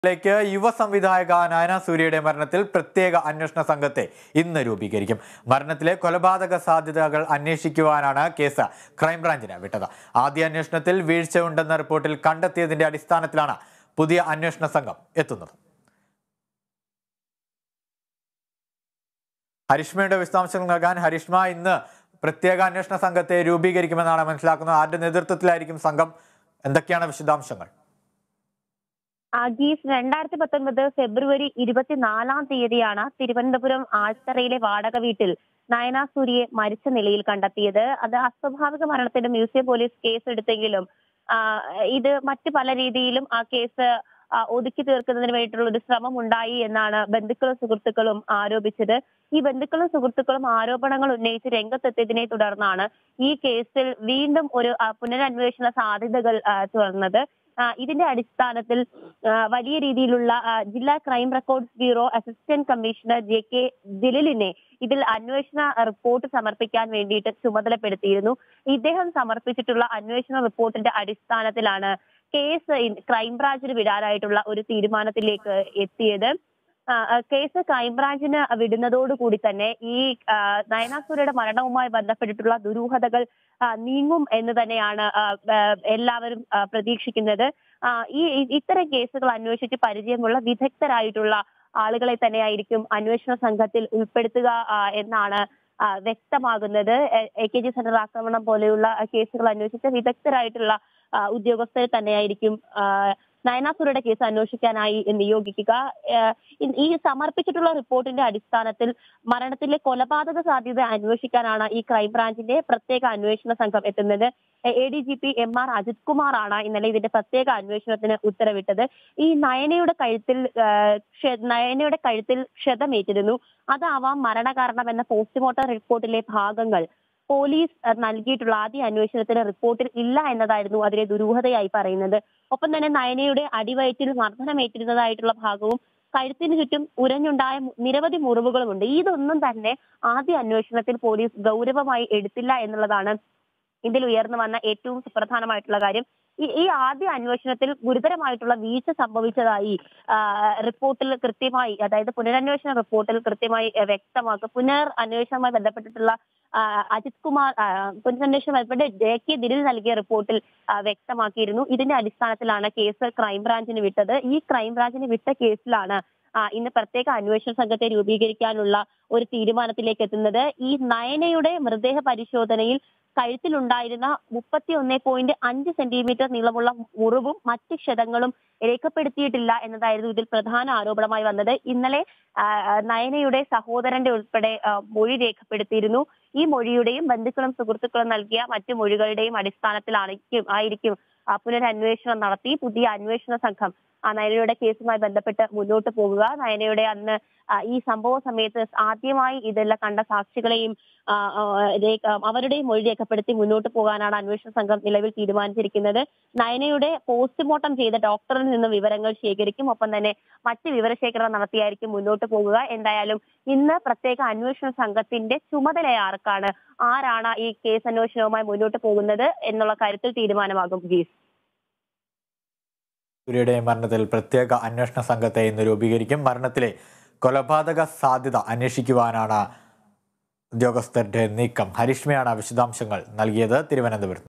ലേക്ക് യുവ സംവിധായക നയന സൂര്യയുടെ മരണത്തിൽ പ്രത്യേക അന്വേഷണ സംഘത്തെ ഇന്ന് രൂപീകരിക്കും മരണത്തിലെ കൊലപാതക സാധ്യതകൾ അന്വേഷിക്കുവാനാണ് കേസ് ക്രൈംബ്രാഞ്ചിന് വിട്ടത് ആദ്യ അന്വേഷണത്തിൽ വീഴ്ചയുണ്ടെന്ന റിപ്പോർട്ടിൽ കണ്ടെത്തിയതിന്റെ അടിസ്ഥാനത്തിലാണ് പുതിയ അന്വേഷണ സംഘം എത്തുന്നത് ഹരിഷ്മയുടെ വിശദാംശങ്ങൾ നൽകാൻ ഹരിഷ്മ ഇന്ന് പ്രത്യേക അന്വേഷണ സംഘത്തെ രൂപീകരിക്കുമെന്നാണ് മനസ്സിലാക്കുന്നത് ആരുടെ നേതൃത്വത്തിലായിരിക്കും സംഘം എന്തൊക്കെയാണ് വിശദാംശങ്ങൾ ഗീസ് രണ്ടായിരത്തി പത്തൊൻപത് ഫെബ്രുവരി ഇരുപത്തിനാലാം തീയതിയാണ് തിരുവനന്തപുരം ആൽത്തറയിലെ വാടക വീട്ടിൽ നയന സൂര്യയെ മരിച്ച നിലയിൽ കണ്ടെത്തിയത് അത് അസ്വാഭാവിക മരണത്തിന് മ്യൂസിയം പോലീസ് കേസ് എടുത്തെങ്കിലും ആ, ഇത് മറ്റു പല രീതിയിലും ആ കേസ് ആ, ഒതുക്കി തീർക്കുന്നതിന് വേണ്ടിയിട്ടുള്ള ഒരു ശ്രമം ഉണ്ടായി എന്നാണ് ബന്ധുക്കളും സുഹൃത്തുക്കളും ആരോപിച്ചത് ഈ ബന്ധുക്കളും സുഹൃത്തുക്കളും ആരോപണങ്ങൾ ഉന്നയിച്ച് രംഗത്തെത്തിയതിനെ തുടർന്നാണ് ഈ കേസിൽ വീണ്ടും ഒരു ആ, പുനരന്വേഷണ സാധ്യതകൾ ആ, തുറന്നത് ആ, ഇതിന്റെ അടിസ്ഥാനത്തിൽ ആ, വലിയ രീതിയിലുള്ള ആ, ജില്ലാ crime records bureau assistant commissioner J K ജലീലിനെ ഇതിൽ അന്വേഷണ റിപ്പോർട്ട് സമർപ്പിക്കാൻ വേണ്ടിയിട്ട് ചുമതലപ്പെടുത്തിയിരുന്നു ഇദ്ദേഹം സമർപ്പിച്ചിട്ടുള്ള അന്വേഷണ റിപ്പോർട്ടിന്റെ അടിസ്ഥാനത്തിലാണ് കേസ് ഇൻ- ക്രൈംബ്രാഞ്ചിന് വിടാനായിട്ടുള്ള ഒരു തീരുമാനത്തിലേക്ക് എത്തിയത് ആ, ആ, കേസ് ക്രൈംബ്രാഞ്ചിന് വിടുന്നതോടുകൂടി തന്നെ ഈ ആ, നയനാസുരയുടെ മരണവുമായി ബന്ധപ്പെട്ടിട്ടുള്ള ദുരൂഹതകൾ ആ, നീങ്ങും എന്ന് തന്നെയാണ് ആ, ആ, എല്ലാവരും ആ, പ്രതീക്ഷിക്കുന്നത് ആ, ഈ ഈ- ഇത്തരം കേസുകൾ അന്വേഷിച്ച് പരിചയമുള്ള വിദഗ്ധരായിട്ടുള്ള ആളുകളെ തന്നെയായിരിക്കും അന്വേഷണ സംഘത്തിൽ ഉൾപ്പെടുത്തുക ആ, എന്നാണ് ആ, വ്യക്തമാകുന്നത് A- A K G centre ആക്രമണം പോലെയുള്ള ആ, കേസുകൾ അന്വേഷിച്ച വിദഗ്ധരായിട്ടുള്ള ആ, ഉദ്യോഗസ്ഥരെ തന്നെയായിരിക്കും ആ, നയനാസുരയുടെ കേസ് അന്വേഷിക്കാനായി നിയോഗിക്കുക ഏഹ് ഈ- ഈ സമർപ്പിച്ചിട്ടുള്ള റിപ്പോർട്ടിന്റെ അടിസ്ഥാനത്തിൽ മരണത്തിലെ കൊലപാതക സാധ്യത അന്വേഷിക്കാനാണ് ഈ ക്രൈംബ്രാഞ്ചിന്റെ പ്രത്യേക അന്വേഷണ സംഘം എത്തുന്നത് A D G P M R Ajith കുമാറാണ് ഇന്നലെ ഇതിന്റെ പ്രത്യേക അന്വേഷണത്തിന് ഉത്തരവിട്ടത് ഈ നയനയുടെ കഴുത്തിൽ ഏഹ്, ക്ഷ- നയനയുടെ കഴുത്തിൽ ക്ഷതമേറ്റിരുന്നു അതാവാം മരണകാരണം എന്ന പോസ്റ്റ്മോർട്ടം റിപ്പോർട്ടിലെ ഭാഗങ്ങൾ പോലീസ് ഏഹ്, നൽകിയിട്ടുള്ള ആദ്യ അന്വേഷണത്തിന് റിപ്പോർട്ടിൽ ഇല്ല എന്നതായിരുന്നു അതിലെ ദുരൂഹതയായി പറയുന്നത് ഒപ്പം തന്നെ നയനയുടെ അടിവയറ്റിൽ മർദ്ദനമേറ്റിരുന്നതായിട്ടുള്ള ഭാഗവും കഴുത്തിന് ചുറ്റും ഉരഞ്ഞുണ്ടായ മു- നിരവധി മുറിവുകളുമുണ്ട് ഇതൊന്നും തന്നെ ആദ്യ അന്വേഷണത്തിൽ പോലീസ് ഗൗരവമായി എടുത്തില്ല എന്നുള്ളതാണ് ഇതിൽ ഉയർന്നു വന്ന ഏറ്റവും സുപ്രധാനമായിട്ടുള്ള കാര്യം ഈ ഈ ആദ്യ അന്വേഷണത്തിൽ ഗുരുതരമായിട്ടുള്ള വീഴ്ച സംഭവിച്ചതായി ആ, റിപ്പോർട്ടിൽ കൃത്യമായി അതായത് പുനരന്വേഷണ റിപ്പോർട്ടിൽ കൃത്യമായി ആ, വ്യക്തമാക്കും പുനർ അന്വേഷണവുമായി ബന്ധപ്പെട്ടിട്ടുള്ള ആ, അജിത് കുമാർ ആ, പുനരന്വേഷണം ബന്ധപ്പെട്ട് ജെ കെ ദിലിൽ നൽകിയ റിപ്പോർട്ടിൽ ആ, വ്യക്തമാക്കിയിരുന്നു ഇതിന്റെ അടിസ്ഥാനത്തിലാണ് കേസ് ക്രൈംബ്രാഞ്ചിന് വിട്ടത് ഈ ക്രൈംബ്രാഞ്ചിന് വിട്ട കേസിലാണ് ആ, ഇന്ന് പ്രത്യേക അന്വേഷണ സംഘത്തെ രൂപീകരിക്കാനുള്ള ഒരു തീരുമാനത്തിലേക്ക് എത്തുന്നത് ഈ നയനയുടെ മൃതദേഹ പരിശോധനയിൽ കഴുത്തിലുണ്ടായിരുന്ന മുപ്പത്തി ഒന്നേ പോയിന്റ് അഞ്ച് സെന്റിമീറ്റർ നീളമുള്ള മുറിവും മറ്റ് ക്ഷതങ്ങളും രേഖപ്പെടുത്തിയിട്ടില്ല എന്നതായിരുന്നു ഇതിൽ പ്രധാന ആരോപണമായി വന്നത് ഇന്നലെ ആ, ആ, നയനയുടെ സഹോദരന്റെ ഉൾപ്പെടെ ആ, മൊഴി രേഖപ്പെടുത്തിയിരുന്നു ഈ മൊഴിയുടെയും ബന്ധുക്കളും സുഹൃത്തുക്കളും നൽകിയ മറ്റു മൊഴികളുടെയും അടിസ്ഥാനത്തിലായിരിക്കും ആയിരിക്കും ആ, പുനരന്വേഷണം നടത്തി പുതിയ അന്വേഷണ സംഘം ആ നയനയുടെ കേസുമായി ബന്ധപ്പെട്ട് മുന്നോട്ട് പോകുക നയനയുടെ അന്ന് ആ, ഈ സംഭവ സമയത്ത് ആദ്യമായി ഇതെല്ലാം കണ്ട സാക്ഷികളെയും ആ, ആ, രേ- ആ, അവരുടെയും മൊഴി രേഖപ്പെടുത്തി മുന്നോട്ട് പോകാനാണ് അന്വേഷണ സംഘം നിലവിൽ തീരുമാനിച്ചിരിക്കുന്നത് നയനയുടെ പോസ്റ്റ്മോർട്ടം ചെയ്ത ഡോക്ടറിൽ നിന്ന് വിവരങ്ങൾ ശേഖരിക്കും ഒപ്പം തന്നെ മറ്റ് വിവരശേഖരണം നടത്തിയായിരിക്കും മുന്നോട്ട് പോകുക എന്തായാലും ഇന്ന് പ്രത്യേക അന്വേഷണ സംഘത്തിന്റെ ചുമതല ആർക്കാണ് ആരാണ് ഈ കേസ് അന്വേഷണവുമായി മുന്നോട്ട് പോകുന്നത് എന്നുള്ള കാര്യത്തിൽ തീരുമാനമാകും ഗീസ് സൂര്യയുടെ മരണത്തിൽ പ്രത്യേക അന്വേഷണ സംഘത്തെ ഇന്ന് രൂപീകരിക്കും മരണത്തിലെ കൊലപാതക സാധ്യത അന്വേഷിക്കുവാനാണ് ഉദ്യോഗസ്ഥരുടെ നീക്കം ഹരിഷ്മയാണ് വിശദാംശങ്ങൾ നൽകിയത് തിരുവനന്തപുരത്ത്